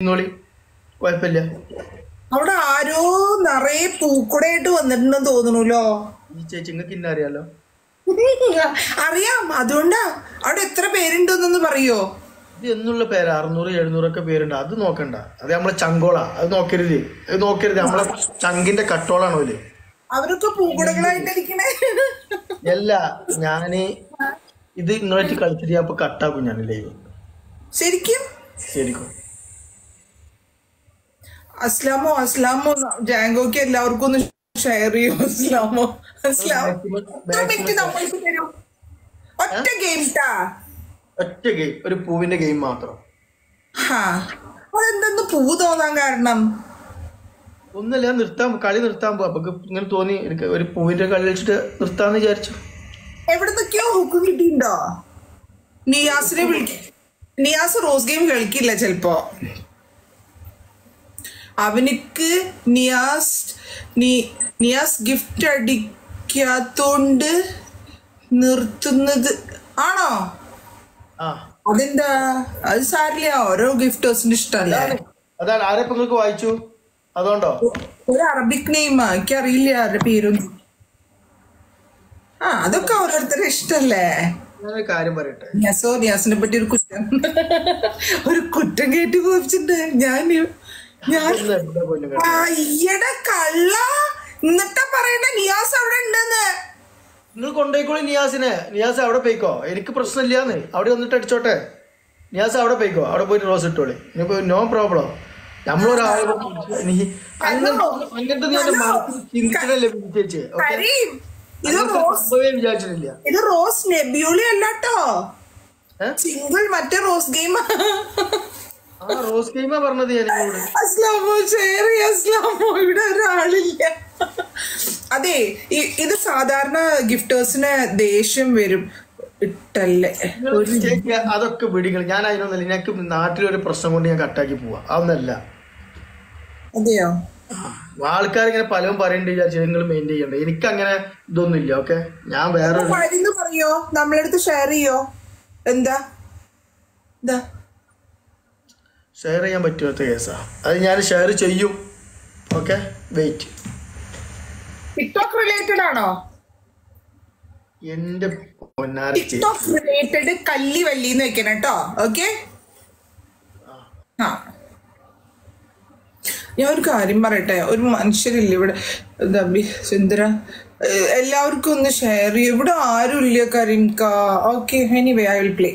ഇരുന്നോളി കുഴപ്പമില്ല അവിടെ ആരോ നിറയെ പൂക്കുടയായിട്ട് വന്നിട്ടുണ്ടെന്ന് തോന്നുന്നുല്ലോ ഈ ചേച്ചി നിങ്ങൾക്ക് ഇന്ന അറിയാലോ അറിയാം അതുകൊണ്ടാ അവിടെ എത്ര പേരുണ്ടെന്നൊന്ന് പറയോ ഇത് എന്നുള്ള പേര് അറുന്നൂറ് എഴുന്നൂറൊക്കെ പേരുണ്ട് അത് നോക്കണ്ട അത് നമ്മളെ ചങ്കോള അത് നോക്കരുത് അത് നോക്കരുത് നമ്മളെ ചങ്കിന്റെ കട്ടോളാണ് ഓല് അവരൊക്കെ പൂക്കുടകളായിട്ടിരിക്കണേ അല്ല ഞാന് ഇത് നിങ്ങളായിട്ട് കളിച്ചിട്ട് ഞാൻ ഇപ്പൊ കട്ടാക്കും ഞാൻ ലൈവ് ശരിക്കും ശരിക്കും അസ്ലാമോ അസ്ലാമോ ജാങ്കോക്ക് എല്ലാവർക്കും ഒന്ന് ഷെയർ ചെയ്യോ അസ്ലാമോ അസ്ലാമോ എത്ര മിനിറ്റ് നമ്മൾക്ക് തരും ഒറ്റ ഗെയിം ട്ടാ ഒറ്റ ഗെയിം ഒരു പൂവിന്റെ ഗെയിം മാത്രം ഹാ അതെന്തെന്ന് പൂ തോന്നാൻ കാരണം ഒന്നല്ല ഞാൻ നിർത്താൻ കളി നിർത്താൻ പോവാ അപ്പൊ ഇങ്ങനെ തോന്നി എനിക്ക് ഒരു പൂവിന്റെ കളി കളിച്ചിട്ട് നിർത്താന്ന് വിചാരിച്ചു എവിടത്തൊക്കെയോ ഹുക്ക് കിട്ടിയിട്ടുണ്ടോ നിയാസിനെ വിളിക്ക നിയാസ് റോസ് ഗെയിം കളിക്കില്ല ചെലപ്പോ അവനിക്ക് നിയാസ് നി- നിയാസ് ഗിഫ്റ്റ് അടിക്കാത്തോണ്ട് നിർത്തുന്നത് ആണോ ആ അതെന്താ അത് സാരില്ല ഓരോ ഗിഫ്റ്റേഴ്സിന് ഇഷ്ടല്ലേ അതാണ് അതാണ് ആരെ ഇപ്പൊ നിങ്ങൾക്ക് വായിച്ചു അതുകൊണ്ടോ ഒരു അറബിക് നെയിമാ എനിക്കറിയില്ല ആരുടെ പേരൊന്നും ആ അതൊക്കെ ഓരോരുത്തരുടെ ഇഷ്ടല്ലേ ഞാനൊരു കാര്യം പറയട്ടെ നിയാസോ നിയാസിനെ പറ്റി ഒരു കുറ്റം ഒരു കുറ്റം കേട്ടി പോയിച്ചിട്ടുണ്ട് ഞാൻ ഞാൻ ഒന്ന് എന്താ പോലും കേട്ടോ. അയ്യടെ കള്ള എന്നിട്ടാ പറയണ്ട നിയാസ് അവിടെ ഉണ്ടെന്ന് നിങ്ങൾ കൊണ്ടുപോയിക്കോളി നിയാസിനെ നിയാസ് അവിടെ പോയിക്കോ എനിക്ക് പ്രശ്നമില്ലാന്ന് അവിടെ വന്നിട്ട് അടിച്ചോട്ടെ നിയാസ് അവിടെ പോയിക്കോ അവിടെ പോയിട്ട് റോസ് ഇട്ടോളി ഇനിയിപ്പോ നോ പ്രോബ്ലം നമ്മളൊരാളെ നീ അങ്ങനത്തെ അങ്ങനത്തെ നീ എന്റെ മനസ്സിൽ ചിന്തിച്ചിട്ടല്ലേ ചേച്ചി ഓക്കെ കരീം ഇത് റോസ് സംഭവമേ വിചാരിച്ചിട്ടില്ല ഇത് റോസ് നെബ്യൂളി അല്ലാട്ടോ ഏ? സിംഗിൾ മറ്റേ റോസ് ഗെയിം ആ റോസ് ഗെയിമാ പറഞ്ഞത് ഞാൻ നിങ്ങളോട് അസ്ലാമോ ശരി അസ്ലാമോ ഇവിടെ ഒരാളില്ല അതെ ഇ- ഇത് സാധാരണ ഗിഫ്റ്റേഴ്സിന് ദേഷ്യം വരും ഇട്ടല്ലേ നിങ്ങൾ ചേച്ചി അതൊക്കെ വിടികൾ ഞാൻ അതിനൊന്നല്ല ഞങ്ങൾക്ക് നാട്ടിലൊരു പ്രശ്നം കൊണ്ട് ഞാൻ കട്ടാക്കി പോവാ അതൊന്നല്ല അതെയോ ആൾക്കാർ ഇങ്ങനെ പലതും പറയണ്ട വിചാരിച്ചു നിങ്ങൾ മെയിൻ ചെയ്യണ്ട എനിക്ക് അങ്ങനെ ഇതൊന്നും ഇല്ല ഓക്കെ ഞാൻ വേറെ മരുന്ന് പറയോ നമ്മളെടുത്ത് ഷെയർ ചെയ്യോ എന്താ എന്താ ഷെയർ ചെയ്യാൻ പറ്റാത്ത കേസാ അത് ഞാൻ ഷെയർ ചെയ്യും ഓക്കെ വെയിറ്റ് ടിക്ടോക്ക് റിലേറ്റഡ് ആണോ എന്റെ പൊന്നാരി ചേച്ചി ടിക്ടോക്ക് റിലേറ്റഡ് കല്ലി വല്ലിന്ന് വെക്കണം കേട്ടോ ഓക്കെ ആ ഞാൻ ഒരു കാര്യം പറയട്ടെ ഒരു മനുഷ്യരില്ല ഇവിടെ എന്താ ബി- സുന്ദര ഏഹ് എല്ലാവർക്കും ഒന്ന് ഷെയർ ചെയ്യും ഇവിടെ ആരും ഇല്ല കരീംക okay anyway I will play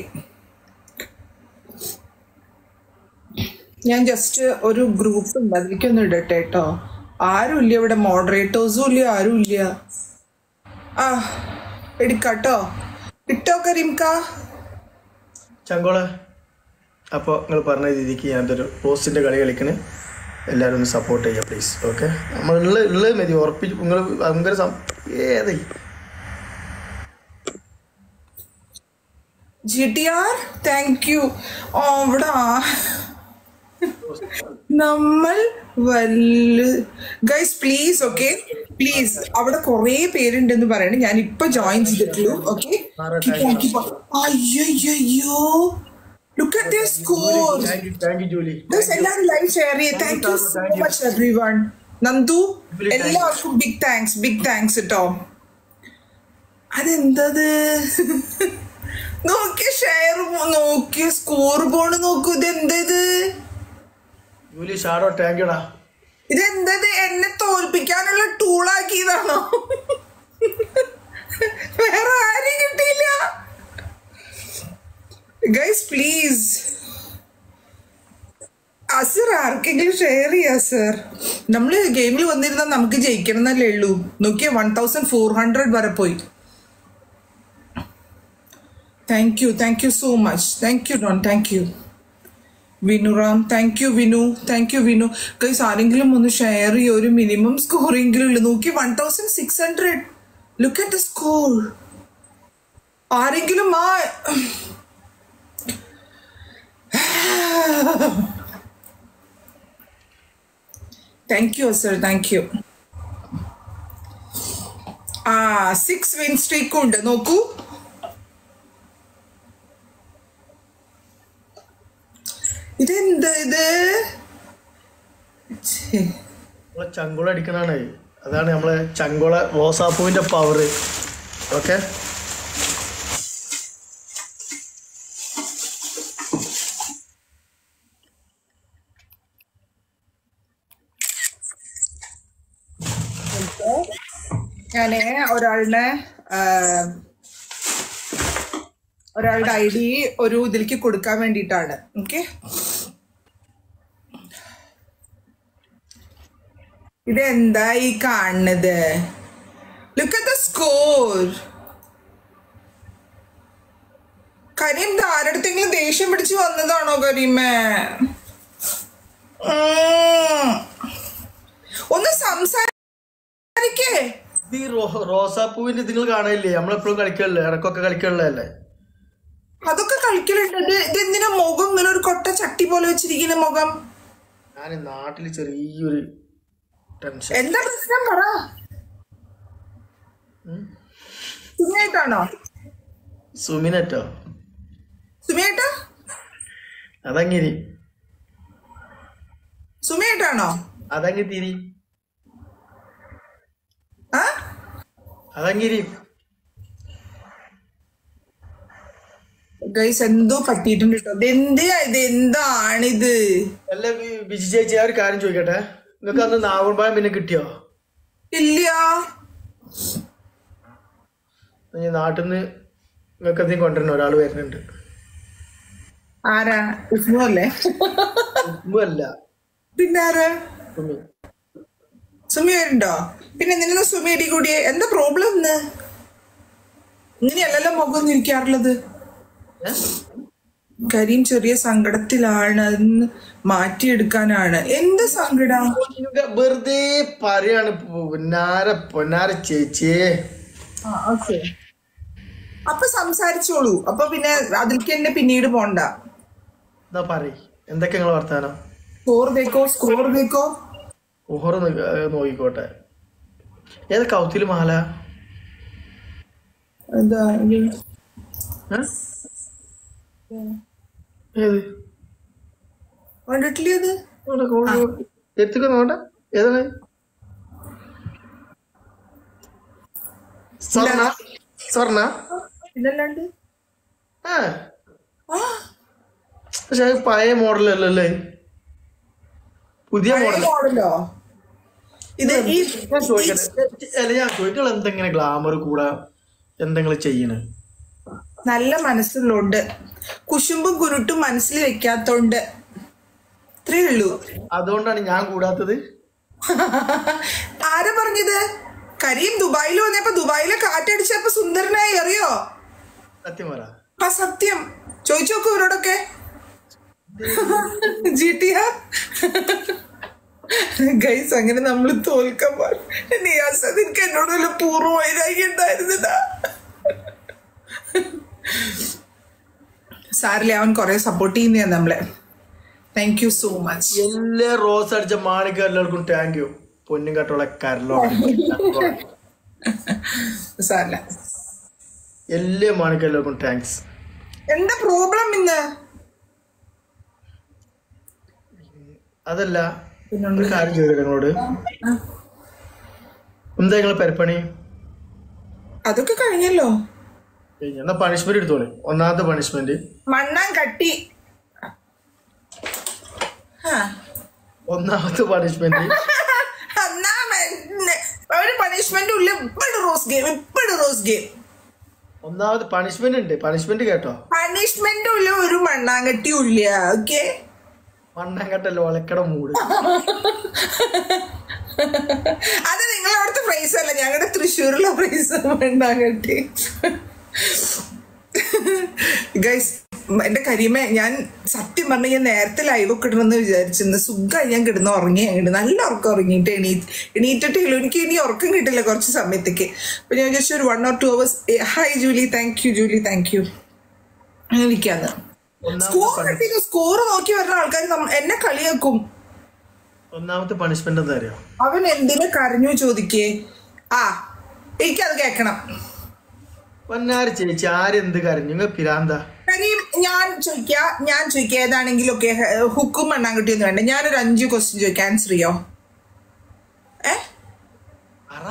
ഞാൻ ജസ്റ്റ് ഒരു ഗ്രൂപ്പ് ഉണ്ട് അതിലേക്കൊന്ന് ഇടട്ടെ കേട്ടോ ആരും ഇല്ല ഇവിടെ മോഡറേറ്റേഴ്സും ഇല്ല ആരും ഇല്ല ആ എടുക്കാട്ടോ ഇട്ടോ കരീംക ചങ്കോളെ അപ്പോൾ നിങ്ങൾ പറഞ്ഞ രീതിക്ക് ഞാൻ ഇതൊരു റോസിൻ്റെ കളി കളിക്കണ് എല്ലാവരും ഒന്ന് സപ്പോർട്ട് ചെയ്യുക പ്ലീസ് ഓക്കെ നമ്മൾ ഉള്ള ഉള്ളത് മതി ഉറപ്പിച്ച് നിങ്ങൾ ഭയങ്കര സം ഏതേ G T R thank you ഓ ഇവിടെ ആ- നമ്മൾ വല്ല ഗൈസ് പ്ലീസ് ഓക്കെ പ്ലീസ് അവിടെ കുറെ പേരുണ്ടെന്ന് പറയണേ ഞാൻ ഇപ്പൊ ജോയിൻ ചെയ്തിട്ടുള്ളൂ ഓക്കെ അയ്യോ look at this score thank you thank you Julie guys എല്ലാവരും ലൈവ് ഷെയർ ചെയ്യേ thank you so much everyone Nandu എല്ലാവർക്കും ബിഗ് താങ്ക്സ് ബിഗ് താങ്ക്സ് കേട്ടോ അതെന്തത് നോക്കിയ ഷെയർ നോക്കിയ സ്കോർ ബോർഡ് നോക്കൂ ഇത് എന്തത് ജൂലി ഷാഡോ താങ്ക് യുടാ ഇതെന്തത് എന്നെ തോൽപ്പിക്കാനുള്ള ടൂളാക്കിയതാണോ വേറെ ആരും കിട്ടിയില്ല ഗൈസ് പ്ലീസ് അസർ ആർക്കെങ്കിലും ഷെയർ ചെയ്യാ സർ നമ്മൾ ഗെയിമിൽ വന്നിരുന്നാൽ നമുക്ക് ജയിക്കണം എന്നല്ലേ ഉള്ളൂ നോക്കിയ വൺ തൗസൻഡ് ഫോർ ഹൺഡ്രഡ് വരെ പോയി thank you thank you so much thank you Don thank you Vinu Ram thank you Vinu thank you Vinu guys ആരെങ്കിലും ഒന്ന് ഷെയർ ചെയ്യും ഒരു മിനിമം സ്കോറെങ്കിലും ഇല്ല നോക്കി one thousand six hundred look at the score ആരെങ്കിലും ആ thank you sir thank you ആ സിക്സ് വിൻ സ്ട്രീക്കും ഉണ്ട് നോക്കൂ ഇതെന്ത് ഇത് ഛേ. നമ്മളെ ചങ്കുള അടിക്കണാണ് അതാണ് നമ്മളെ ചങ്കുള റോസാപ്പൂവിന്റെ പവർ ഓക്കെ ഞാന് ഒരാളുടെ ആ, ഒരാളുടെ ഐ ഡി ഒരു ഇതിലേക്ക് കൊടുക്കാൻ വേണ്ടിയിട്ടാണ് ഓക്കെ ഇതെന്താ ഈ കാണുന്നത് look at the score Kareem ഇത് ആരടുത്തെങ്കിലും ദേഷ്യം പിടിച്ച് വന്നതാണോ കരീമേ ഉം. ഒന്ന് സംസാരിക്കേ ഇത് ഈ റോ- റോസാപ്പൂവിന്റെ നിങ്ങൾ കാണാനില്ലേ നമ്മളെപ്പോഴും കളിക്കല്ലേ ഇടക്കൊക്കെ കളിക്കണല്ലേ അതൊക്കെ കളിക്കലുണ്ട് ഇത് ഇതെന്തിനാ മുഖം ഇങ്ങനെ ഒരു കൊട്ട ചട്ടി പോലെ വെച്ചിരിക്കുന്ന മുഖം ഞാൻ നാട്ടിൽ ചെറിയൊരു ടെൻഷൻ എന്താ പ്രശ്നം പറ സുമിയായിട്ടാണോ സുമിനറ്റോ സുമിയായിട്ടാ അതങ്ങിരി സുമിയായിട്ടാണോ അതങ്ങി തിരി ആ അതങ്ങിരി ഗൈസ് എന്തോ പറ്റിയിട്ടുണ്ട് കേട്ടോ ഇതെന്തിനാ ഇത് എന്താണിത് അല്ല ബി- ബിജി ചേച്ചി ആ ഒരു കാര്യം ചോദിക്കട്ടെ നിങ്ങൾക്ക് അന്ന് നാവൻപായം പിന്നെ കിട്ടിയോ ഇല്ല ഇനി നാട്ടിൽ നിന്ന് നിങ്ങൾക്ക് എന്തെങ്കിലും കൊണ്ടുവരണം ഒരാൾ വരുന്നുണ്ട് ആരാ വിഷ്ണു അല്ലേ അല്ല പിന്നെ ആരാ സുമി സുമി വരുന്നുണ്ടോ പിന്നെ എന്തിനാ സുമി അടി കൂടിയേ എന്താ പ്രോബ്ലം ഇന്ന് ഇങ്ങനെയല്ലല്ലോ മുഖം ഒന്നും ഇരിക്കാറുള്ളത് ഏ? കരീം ചെറിയ സങ്കടത്തിലാണ് അതൊന്ന് മാറ്റിയെടുക്കാനാണ് എന്ത് സങ്കടം നിങ്ങൾക്ക് വെറുതെ പറയാണ് പൊന്നാര പൊന്നാര ചേച്ചിയെ അപ്പൊ സംസാരിച്ചോളൂ അപ്പൊ പിന്നെ അതിലേക്ക് തന്നെ പിന്നീട് പോണ്ട എന്താ പറയ് എന്തൊക്കെ നിങ്ങൾ വർത്താനം സ്കോർ തേക്കോ സ്കോർ തേക്കോ ഓഹറ് നോക്കിക്കോട്ടെ ഏത് കൗത്തില് മാല എന്താ ഇത്? ഏ? ഏത് കണ്ടിട്ടില്ലേ അത് എത്തിക്കോ നോട്ടെ ഏതാണ് സ്വർണ സ്വർണ പിന്നല്ലാണ്ട് ആ ആ പക്ഷെ അത് പഴയ മോഡലല്ലേ പുതിയ മോഡൽ മോഡലോ ഇത് ഈ ഞാൻ ചോദിക്കട്ടെ അല്ല ഞാൻ ചോദിക്കുള്ള എന്തെങ്ങനെ ഗ്ലാമർ കൂടാ എന്തെങ്കിലും ചെയ്യണേ നല്ല മനസ്സുള്ളോണ്ട് കുശുമ്പും കുരുട്ടും മനസ്സിൽ വെക്കാത്തോണ്ട് ഇത്രേ ഉള്ളൂ അതുകൊണ്ടാണ് ഞാൻ കൂടാത്തത് ആരാ പറഞ്ഞത് കരീം ദുബായിൽ വന്നപ്പോ ദുബായിലെ കാറ്റടിച്ചപ്പോ സുന്ദരനായി അറിയോ സത്യം പറ ആ സത്യം ചോദിച്ചു നോക്കൂ ഇവരോടൊക്കെ ജി ടി ഗൈസ് അങ്ങനെ നമ്മൾ തോൽക്കാൻ പാടില്ല നിയാസ് അതെനിക്ക് എന്നോട് വല്ല പൂർവ്വ വൈരാഗ്യം ഉണ്ടായിരുന്നതാ സാറിലെ അവൻ കുറെ സപ്പോർട്ട് ചെയ്യുന്നതാ നമ്മളെ താങ്ക് യു സോ മച്ച് എല്ലാ റോസ് അടിച്ച മാണിക്ക് എല്ലാവർക്കും താങ്ക് യു പൊന്നും കട്ടോളെ കരലോ സാറില്ല എല്ലാ മാണിക്ക് എല്ലാവർക്കും താങ്ക്സ് എന്താ പ്രോബ്ലം ഇന്ന് അതല്ല ഒരു കാര്യം ചോദിക്കട്ടെ നിങ്ങളോട് എന്താ നിങ്ങളെ പെരപ്പണി അതൊക്കെ കഴിഞ്ഞല്ലോ കഴിഞ്ഞു. എന്നാ പണിഷ്മെന്റ് എടുത്തോളെ ഒന്നാമത്തെ പണിഷ്മെന്റ് മണ്ണാൻ കട്ടി ആ. ഒന്നാമത്തെ പണിഷ്മെന്റ് എന്നാ മെ- ഒരു പണിഷ്മെന്റ് ഇല്ല ഇപ്പോഴും റോസ് ഗെയിം ഇപ്പോഴും റോസ് ഗെയിം ഒന്നാമത് പണിഷ്മെന്റ് ഉണ്ട് പണിഷ്മെന്റ് കേട്ടോ പണിഷ്മെന്റും ഇല്ല ഒരു മണ്ണാങ്കട്ടിയും ഇല്ല ഓക്കെ മണ്ണങ്കട്ടല്ലോ ഒലക്കട മൂട് അത് നിങ്ങളെ അവിടുത്തെ പ്രൈസ് അല്ല ഞങ്ങളുടെ തൃശ്ശൂരിലെ പ്രൈസ് മണ്ണാങ്കട്ടി ഗൈസ് എന്റെ കരിമേ ഞാൻ സത്യം പറഞ്ഞ ഞാൻ നേരത്തെ ലൈവ് ഒക്കെ ഇടണമെന്ന് വിചാരിച്ചിരുന്നു സുഖമായി ഞാൻ കിടന്ന് ഉറങ്ങി അങ്ങോട്ട് നല്ല ഉറക്കം ഉറങ്ങിയിട്ട് എണീ എണീറ്റിട്ടേ ഉള്ളൂ എനിക്ക് ഇനി ഉറക്കം കിട്ടില്ല കുറച്ച് സമയത്തേക്ക് അപ്പൊ ഞാൻ വിചാരിച്ചു ഒരു one or two hours hi Julie thank you Julie thank you അങ്ങനെ ഇരിക്കാന്ന് സ്കോർ കിട്ടിയ സ്കോർ നോക്കി വരുന്ന ആൾക്കാർ എന്നെ കളിയാക്കും ഒന്നാമത്തെ പണിഷ്മെന്റ് എന്താ അറിയോ അവൻ എന്തിനു കരഞ്ഞു ചോദിക്കേ ആ എനിക്കത് കേക്കണം പൊന്നാര് ചേച്ചി ആരെന്ത് കരഞ്ഞു നിങ്ങൾ പിരാന്ത കാര്യം ഞാൻ ചോദിക്ക ഞാൻ ചോദിക്കുക ഏതാണെങ്കിലും ഒക്കെ ഹുക്കും മണ്ണാങ്കട്ടിയൊന്നും വേണ്ട ഞാനൊരു അഞ്ച് ക്വസ്റ്റ്യൻ ചോദിക്കാം ആൻസർ ചെയ്യോ ഏ പറ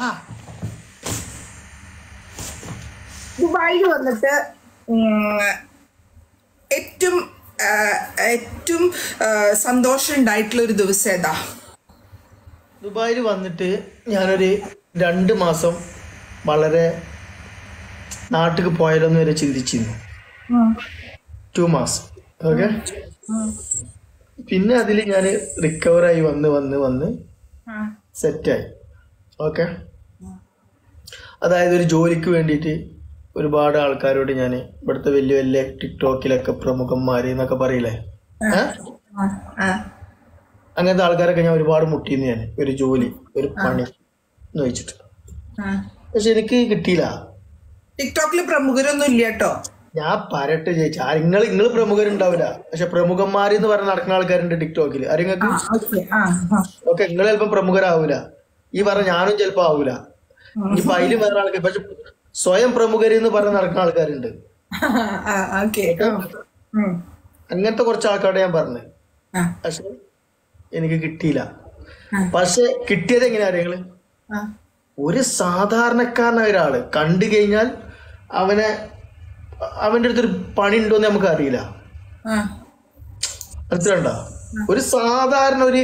ദുബായിൽ വന്നിട്ട് ഉം, ഏറ്റവും ആ, ഏറ്റവും ആ, സന്തോഷം ഉണ്ടായിട്ടുള്ള ഒരു ദിവസം ഏതാ ദുബായിൽ വന്നിട്ട് ഞാനൊരു രണ്ട് മാസം വളരെ നാട്ടിൽ പോയാലോന്ന് വരെ ചിന്തിച്ചിരുന്നു ടു മാസം ഓക്കെ പിന്നെ അതിൽ ഞാൻ റിക്കവറായി വന്ന് വന്ന് വന്ന് സെറ്റായി ഓക്കെ അതായത് ഒരു ജോലിക്ക് വേണ്ടിയിട്ട് ഒരുപാട് ആൾക്കാരോട് ഞാൻ ഇവിടുത്തെ വലിയ വലിയ ടിക്ടോക്കിലൊക്കെ പ്രമുഖന്മാര് എന്നൊക്കെ പറയില്ലേ ഏ? അങ്ങനത്തെ ആൾക്കാരൊക്കെ ഞാൻ ഒരുപാട് മുട്ടിയിരുന്നു ഞാൻ ഒരു ജോലി ഒരു പണി എന്ന് വെച്ചിട്ട് പക്ഷെ എനിക്ക് കിട്ടിയില്ല ടിക്ടോക്കിൽ പ്രമുഖരൊന്നും ഇല്ല കേട്ടോ ഞാൻ പറയട്ടെ ചേച്ചി നിങ്ങൾ നിങ്ങൾ പ്രമുഖരുണ്ടാവില്ല പക്ഷെ പ്രമുഖന്മാര് എന്ന് പറഞ്ഞ് നടക്കുന്ന ആൾക്കാരുണ്ട് ടിക്ടോക്കിൽ ആരെങ്കിലും ഓക്കെ ആ ഓക്കെ നിങ്ങൾ ചിലപ്പോ പ്രമുഖരാവൂല ഈ പറഞ്ഞ ഞാനും ചിലപ്പോ ആവൂല ഇനിയിപ്പൊ അതില് വേറെ ആൾക്കാർ പക്ഷെ സ്വയം പ്രമുഖര് എന്ന് പറഞ്ഞ് നടക്കുന്ന ആൾക്കാരുണ്ട് ഓക്കെ അങ്ങനത്തെ കുറച്ച് ആൾക്കാരോട് ഞാൻ പറഞ്ഞു പക്ഷെ എനിക്ക് കിട്ടിയില്ല പക്ഷെ കിട്ടിയത് എങ്ങനെയാ നിങ്ങള് ഒരു സാധാരണക്കാരനായ ഒരാള് കണ്ടു കഴിഞ്ഞാൽ അവനെ അവന്റെ അടുത്തൊരു പണി ഉണ്ടോന്ന് നമുക്ക് അറിയില്ല മനസ്സിലുണ്ടോ ഒരു സാധാരണ ഒരു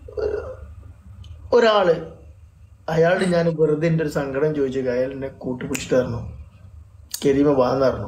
ഒരാള് അയാളോട് ഞാൻ വെറുതെ എൻ്റെ ഒരു സങ്കടം ചോദിച്ചു അയാൾ എന്നെ കൂട്ടുപിടിച്ചിട്ട് തരണം കെരീമ വാന്ന് പറഞ്ഞു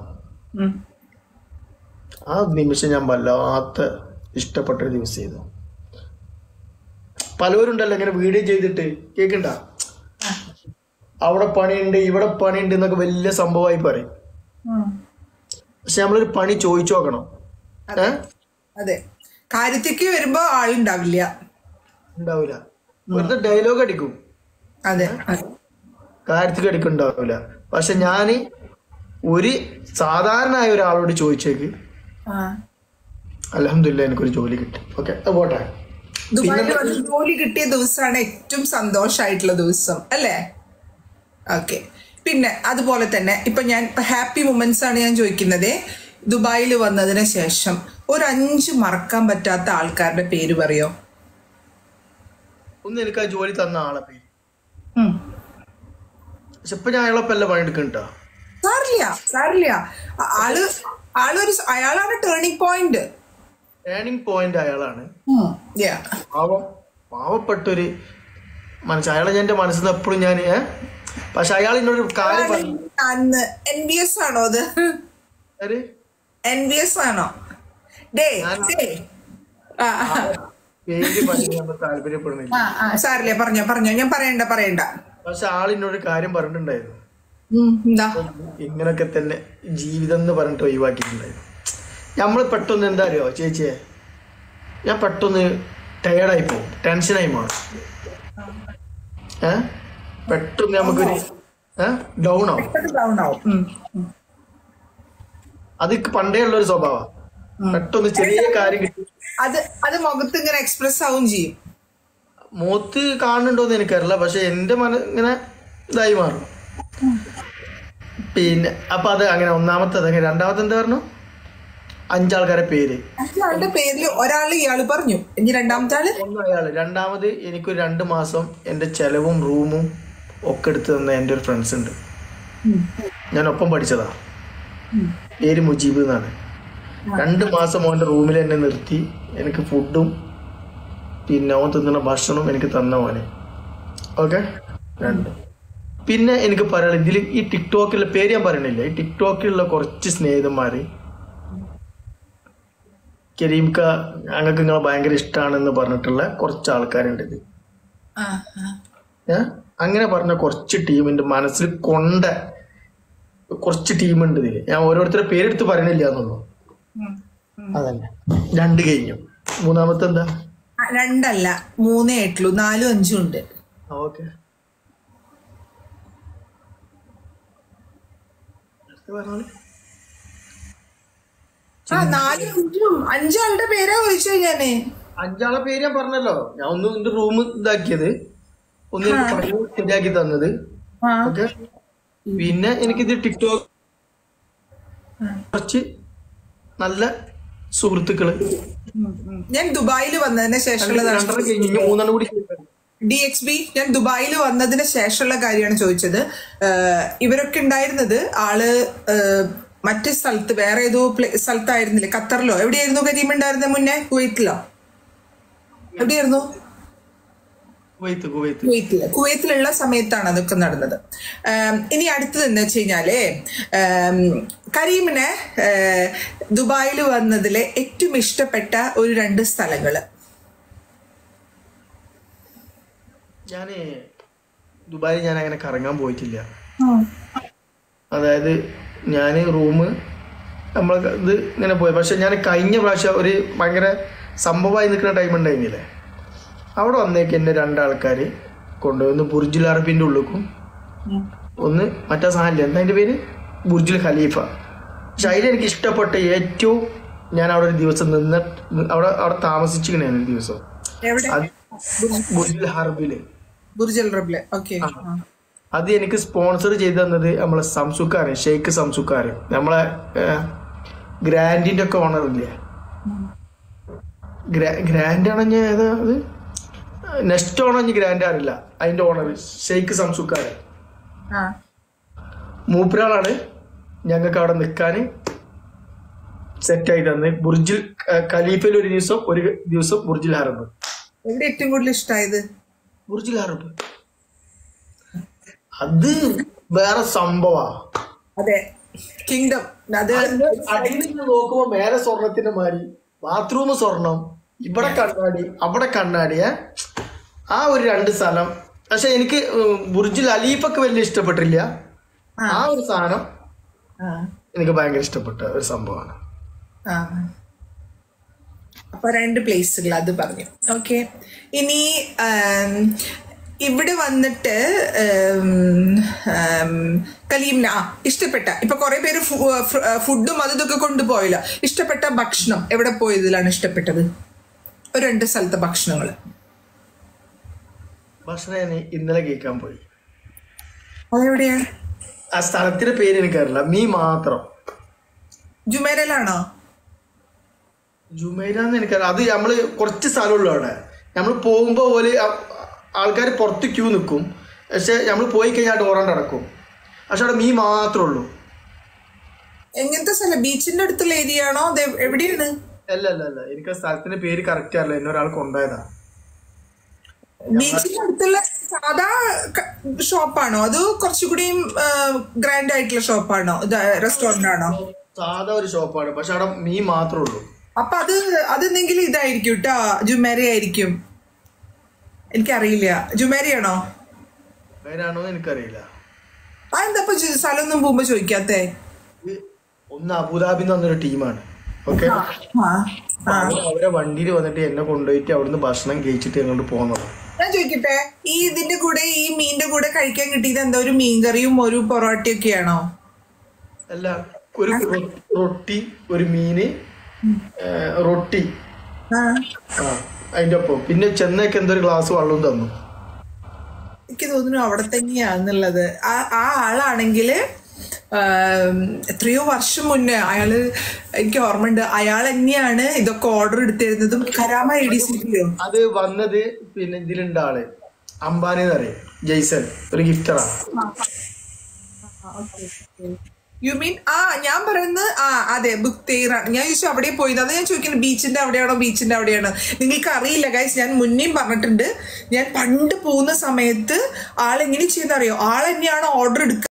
ആ നിമിഷം ഞാൻ വല്ലാത്ത ഇഷ്ടപ്പെട്ട ഒരു ദിവസമായിരുന്നു പലവരുണ്ടല്ലോ ഇങ്ങനെ വീഡിയോ ചെയ്തിട്ട് കേക്കണ്ട അവിടെ പണിയുണ്ട് ഇവിടെ പണിയുണ്ട് എന്നൊക്കെ വലിയ സംഭവമായി പറയും പക്ഷെ നമ്മളൊരു പണി ചോദിച്ചു നോക്കണം ഏ അതെ കാര്യത്തേക്ക് വരുമ്പോ ആളുണ്ടാവില്ല ഉണ്ടാവില്ല വെറുതെ ഡയലോഗ് അടിക്കും അതെ അതെ. കാര്യത്തിൽ അടിക്കുണ്ടാവില്ല പക്ഷെ ഞാൻ ഒരു സാധാരണയായ ഒരാളോട് ചോദിച്ചേക്ക് ആ. അലഹമില്ല എനിക്കൊരു ജോലി കിട്ടി ഓക്കെ അത് പോട്ടെ ദുബായിൽ വന്ന് ജോലി കിട്ടിയ ദിവസമാണ് ഏറ്റവും സന്തോഷമായിട്ടുള്ള ദിവസം അല്ലേ ഓക്കെ പിന്നെ അതുപോലെ തന്നെ ഇപ്പൊ ഞാൻ ഹാപ്പി മൊമെന്റ്സ് ആണ് ഞാൻ ചോദിക്കുന്നത് ദുബായിൽ വന്നതിന് ശേഷം ഒരു അഞ്ച് മറക്കാൻ പറ്റാത്ത ആൾക്കാരുടെ പേര് പറയോ ഒന്ന് എനിക്ക് ആ ജോലി തന്ന ആളെ പേര് ഉം. പക്ഷെ ഇപ്പൊ ഞാൻ അയാളൊപ്പം അല്ല പണിയെടുക്കണ്ട സാരില്ല സാരില്ല ആ- ആള് ആളൊരു അയാളാണ് ടേണിംഗ് പോയിന്റ് ടേണിംഗ് പോയിന്റ് അയാളാണ് Yeah. പാവം പാവപ്പെട്ടൊരു മനസ്സ് അയാളെ ഞാൻ എന്റെ മനസ്സിൽ നിന്ന് എപ്പോഴും ഞാൻ ഏ പക്ഷെ അയാൾ എന്നോട് ഒരു കാര്യം പറഞ്ഞു അന്ന് എൻ ബി എസ് ആണോ അത് ആര്? എൻ ബി എസ് ആണോ ഡേ ഡേ ആ ആ. പേര് പറയാൻ നമ്മൾ താല്പര്യപ്പെടുന്നില്ല ആ ആ സാറില്ലേ പറഞ്ഞോ പറഞ്ഞോ ഞാൻ പറയണ്ട പറയണ്ട പക്ഷെ ആളിനോട് കാര്യം പറഞ്ഞിട്ടുണ്ടായിരുന്നു ഉം, എന്താ ഇങ്ങനൊക്കെ തന്നെ ജീവിതം എന്ന് പറഞ്ഞിട്ട് ഒഴിവാക്കിയിട്ടുണ്ടായിരുന്നു നമ്മൾ പെട്ടെന്ന് എന്താ അറിയോ ചേച്ചിയെ ഞാൻ പെട്ടെന്ന് ടയേർഡായി പോകും ടെൻഷനായി മാറും ഏ പെട്ടെന്ന് നമുക്കൊരു ഏ ഡൗൺ ആവും പെട്ടെന്ന് ഡൗൺ ആവും ഉം, ഉം. അത് ഇക്ക് പണ്ടേ ഉള്ള ഒരു സ്വഭാവം പെട്ടെന്ന് ചെറിയ കാര്യം കിട്ടി അത് അത് മുഖത്ത് ഇങ്ങനെ എക്സ്പ്രസ് ആവും ചെയ്യും മൂത്ത് കാണുന്നുണ്ടോന്ന് എനിക്കറിയില്ല പക്ഷെ എന്റെ മന ഇങ്ങനെ ഇതായി മാറും പിന്നെ അപ്പൊ അത് അങ്ങനെ ഒന്നാമത്തെ അങ്ങനെ രണ്ടാമത്തെ എന്താ പറഞ്ഞു അഞ്ചാൾക്കാരെ പേര് ആളുടെ പേരിൽ ഒരാള് ഇയാള് പറഞ്ഞു ഇനി രണ്ടാമത്തെ ആള് ഒന്ന് അയാള് രണ്ടാമത് എനിക്കൊരു രണ്ട് മാസം എന്റെ ചെലവും റൂമും ഒക്കെ എടുത്തു തന്ന എൻ്റെ ഒരു ഫ്രണ്ട്സ് ഉണ്ട് ഞാൻ ഒപ്പം പഠിച്ചതാ പേര് മുജീബ് എന്നാണ് രണ്ട് മാസം ഓൻ്റെ റൂമിൽ എന്നെ നിർത്തി എനിക്ക് ഫുഡും പിന്നെ ഓൻ തിന്നുന്ന ഭക്ഷണവും എനിക്ക് തന്ന മോനെ ഓക്കെ രണ്ട് പിന്നെ എനിക്ക് പറയാനുള്ളത് ഇതിൽ ഈ ടിക്ടോക്കിലുള്ള പേര് ഞാൻ പറയണില്ല ഈ ടിക്ടോക്കിലുള്ള കുറച്ച് സ്നേഹിതന്മാര് കരീംക്ക ഞങ്ങൾക്ക് നിങ്ങളെ ഭയങ്കര ഇഷ്ടമാണെന്ന് പറഞ്ഞിട്ടുള്ള കുറച്ച് ആൾക്കാരുണ്ട് ഇത് ആ, ആ. ഏ? അങ്ങനെ പറഞ്ഞ കുറച്ച് ടീമിന്റെ മനസ്സിൽ കൊണ്ട കുറച്ച് ടീമുണ്ട് ഇതില് ഞാൻ ഓരോരുത്തരുടെ പേരെടുത്ത് പറയണില്ല എന്നുള്ളൂ ഉം. അതന്നെ രണ്ട് കഴിഞ്ഞു മൂന്നാമത്തെ എന്താ ആ, രണ്ടല്ല മൂന്നേ ആയിട്ടുള്ളൂ നാലും അഞ്ചും ഉണ്ട് ഓക്കെ ആ നാലും അഞ്ചും അഞ്ചാളുടെ പേരാ ചോദിച്ചു ഞാന് അഞ്ചാളെ പേര് ഞാൻ പറഞ്ഞല്ലോ ഞാൻ ഒന്ന് എന്റെ റൂം ഇതാക്കിയത് ഒന്ന് എനിക്ക് പണി ശരിയാക്കി തന്നത് ആ ഓക്കെ പിന്നെ എനിക്കിത് ടിക്ടോക്ക് കുറച്ച് നല്ല സുഹൃത്തുക്കള് ഉം, ഉം. ഞാൻ ദുബായിൽ വന്നതിന് ശേഷമുള്ളതാണ് രണ്ടര കഴിഞ്ഞു ഇനി മൂന്നെണ്ണം കൂടി ഡി എക്സ് ബി ഞാൻ ദുബായിൽ വന്നതിന് ശേഷമുള്ള കാര്യമാണ് ചോദിച്ചത് ഏഹ് ഇവരൊക്കെ ഉണ്ടായിരുന്നത് ആള് ഏഹ് മറ്റ് സ്ഥലത്ത് വേറെ ഏതോ പ്ലേ- സ്ഥലത്തായിരുന്നില്ലേ ഖത്തറിലോ എവിടെയായിരുന്നു കരീം ഉണ്ടായിരുന്നത് മുന്നേ കുവൈത്തിലോ എവിടെയായിരുന്നു കുവൈത്ത് കുവൈത്ത് കുവൈത്തില് കുവൈത്തിലുള്ള സമയത്താണ് അതൊക്കെ നടന്നത് ഏം, ഇനി അടുത്തത് എന്ന് വെച്ച് കഴിഞ്ഞാല് ഏം, കരീമിന് ഏഹ്, ദുബായിൽ വന്നതിലെ ഏറ്റവും ഇഷ്ടപ്പെട്ട ഒരു രണ്ട് സ്ഥലങ്ങള് ഞാൻ ദുബായിൽ ഞാൻ അങ്ങനെ കറങ്ങാൻ പോയിട്ടില്ല അതായത് ഞാൻ റൂം നമ്മൾ ഇത് ഇങ്ങനെ പോയി പക്ഷെ ഞാൻ കഴിഞ്ഞ പ്രാവശ്യം ഒരു ഭയങ്കര സംഭവമായി നിൽക്കുന്ന ടൈം ഉണ്ടായിരുന്നില്ലേ അവിടെ വന്നേക്ക് എന്നെ രണ്ടാൾക്കാർ കൊണ്ടുപോയി ഒന്ന് ബുർജുൽ അറബിൻ്റെ ഉള്ളിക്കും ഒന്ന് മറ്റേ സാധനമില്ല എന്താ അതിൻ്റെ പേര് ബുർജുൽ ഖലീഫ പക്ഷെ അതിൽ എനിക്ക് ഇഷ്ടപ്പെട്ട ഏറ്റവും ഞാൻ അവിടെ ഒരു ദിവസം നിന്ന് അവിടെ അവിടെ താമസിച്ചിരിക്കണേ ഒരു ദിവസം എവിടെ അത് ബുർജുൽ ഹർബില് ബുർജൽ റബ്ലെ ഓക്കെ അത് എനിക്ക് സ്പോൺസർ ചെയ്തു തന്നത് നമ്മളെ സംസുക്കാരൻ ഷെയ്ഖ് സംസുക്കാരൻ നമ്മളെ ഗ്രാൻഡിന്റെ ഒക്കെ ഓണർ ഇല്ലേ ഗ്രാൻഡ് ആണെഞ്ഞ ഏതാ അത് നെക്സ്റ്റ് ഓണഞ്ഞ് ഗ്രാൻഡ് അറിയില്ല അതിന്റെ ഓണർ ഷെയ്ഖ് സംസുക്കാരൻ ആ മൂപ്പരാളാണ് ഞങ്ങൾക്ക് അവിടെ നിൽക്കാൻ സെറ്റായി തന്ന് ബുർജിൽ ഖലീഫയിൽ ഒരു ദിവസം ഒരു ദിവസം ബുർജിൽ ഹറബ് എവിടെ ഏറ്റവും കൂടുതൽ ഇഷ്ടമായത് ബുർജിൽ ഹറബ് അത് വേറെ സംഭവാ അതെ കിങ്ഡം അത് അടിയിൽ നിന്ന് നോക്കുമ്പോ മേലെ സ്വർണത്തിന്റെ മാതിരി ബാത്റൂം സ്വർണം ഇവിടെ കണ്ണാടി അവിടെ കണ്ണാടി ഏ? ആ ഒരു രണ്ട് സ്ഥലം പക്ഷെ എനിക്ക് ഉം, ബുർജുൽ അലീഫൊക്കെ വലിയ ഇഷ്ടപ്പെട്ടില്ല ആ ഒരു സാധനം ആ, എനിക്ക് ഭയങ്കര ഇഷ്ടപ്പെട്ട ഒരു സംഭവമാണ് ആ. അപ്പൊ രണ്ട് പ്ലേസുകൾ അത് പറഞ്ഞു ഓക്കെ ഇനി ആം, ഇവിടെ വന്നിട്ട് ആം, ആം, കലീംന ആ ഇഷ്ടപ്പെട്ട ഇപ്പൊ കുറെ പേര് ഫു- ഫു- ഫുഡും അതും ഇതൊക്കെ കൊണ്ടുപോയല്ലോ ഇഷ്ടപ്പെട്ട ഭക്ഷണം എവിടെ പോയതിലാണ് ഇഷ്ടപ്പെട്ടത് ഒരു രണ്ട് സ്ഥലത്തെ ഭക്ഷണങ്ങൾ ഭക്ഷണം ഞാൻ ഇന്നലെ കേൾക്കാൻ പോയി അതെവിടെയാ ആ സ്ഥലത്തിന്റെ പേര് എനിക്കറിയില്ല മീ മാത്രം ജുമേരയിലാണോ ജുമൈരാന്ന് എനിക്കറിയാം അത് നമ്മള് കുറച്ച് സ്ഥലമുള്ളൂ അവിടെ നമ്മൾ പോകുമ്പോ പോലെ ആൾക്കാർ പുറത്ത് ക്യൂ നിൽക്കും പക്ഷെ നമ്മൾ പോയി കഴിഞ്ഞാൽ ഡോറണ്ട് അടക്കും പക്ഷെ അവിടെ മീ മാത്രമേ ഉള്ളൂ എങ്ങനത്തെ സ്ഥലം ബീച്ചിന്റെ അടുത്തുള്ള ഏരിയ ആണോ അത് എവ്- എവിടെയാണ് അല്ല അല്ല അല്ല എനിക്ക് ആ സ്ഥലത്തിന്റെ പേര് കറക്റ്റ് അറിയില്ല എന്നെ ഒരാൾ കൊണ്ടുപോയതാ ബീച്ചിന്റെ അടുത്തുള്ള സാധാ ക- ഷോപ്പാണോ അത് കുറച്ചുകൂടിയും ഗ്രാൻഡ് ആയിട്ടുള്ള ഷോപ്പാണോ റെസ്റ്റോറന്റ് ആണോ സാധാ ഒരു ഷോപ്പാണ് പക്ഷെ അവിടെ മീ മാത്രമേ ഉള്ളൂ അപ്പൊ അത് അതെന്തെങ്കിലും ഇതായിരിക്കും കേട്ടോ ജുമേര ആയിരിക്കും എനിക്കറിയില്ല ജുമേരയാണോ പേരാണോ എന്ന് എനിക്കറിയില്ല ആ എന്താ ഇപ്പൊ ജു- സ്ഥലമൊന്നും പോകുമ്പോ ചോദിക്കാത്തേ ഇത് ഒന്ന് അബുദാബി എന്ന് പറഞ്ഞൊരു ടീമാണ് ഓക്കെ ആ ആ അവരെ വണ്ടിയിൽ വന്നിട്ട് എന്നെ കൊണ്ടുപോയിട്ട് അവിടുന്ന് ഭക്ഷണം കഴിച്ചിട്ട് അങ്ങോട്ട് പോകുന്നതാണ് ഞാൻ ചോദിക്കട്ടെ ഈ ഇതിന്റെ കൂടെ ഈ മീനിന്റെ കൂടെ കഴിക്കാൻ കിട്ടിയത് എന്താ ഒരു മീൻകറിയും ഒരു പൊറോട്ടയൊക്കെയാണോ അല്ല ഒരു റൊ- റൊട്ടി ഒരു മീന് ഏ, റൊട്ടി ആ ആ അതിന്റെ ഒപ്പം പിന്നെ ചെന്നൈക്ക് എന്തൊരു ഗ്ലാസ് വെള്ളവും തന്നു എനിക്ക് തോന്നുന്നു അവിടെ തന്നെയാന്നുള്ളത് ആ ആ ആളാണെങ്കിൽ എത്രയോ വർഷം മുന്നേ അയാള് എനിക്ക് ഓർമ്മയുണ്ട് അയാൾ തന്നെയാണ് ഇതൊക്കെ ഓർഡർ എടുത്തിരുന്നതും കരാമ എ ഡി സിറ്റിയോ അത് വന്നത് പിന്നെ ഇതിലുണ്ട് ആള് അംബാനി എന്ന് പറയും ജയ്സൺ ഒരു ഗിഫ്റ്ററാണ് യു മീൻ ആ ഞാൻ പറയുന്നത് ആ അതെ ബുക്ക് തെയ്റാണ് ഞാൻ ചോദിച്ചു അവിടെ പോയി അത് ഞാൻ ചോദിക്കുന്നത് ബീച്ചിന്റെ അവിടെയാണോ ബീച്ചിന്റെ അവിടെയാണോ നിങ്ങൾക്ക് അറിയില്ല ഗൈസ് ഞാൻ മുന്നേയും പറഞ്ഞിട്ടുണ്ട് ഞാൻ പണ്ട് പോകുന്ന സമയത്ത് ആൾ എങ്ങനെ ചെയ്യുന്ന അറിയോ ആൾ തന്നെയാണ് ഓർഡർ എടുക്കുക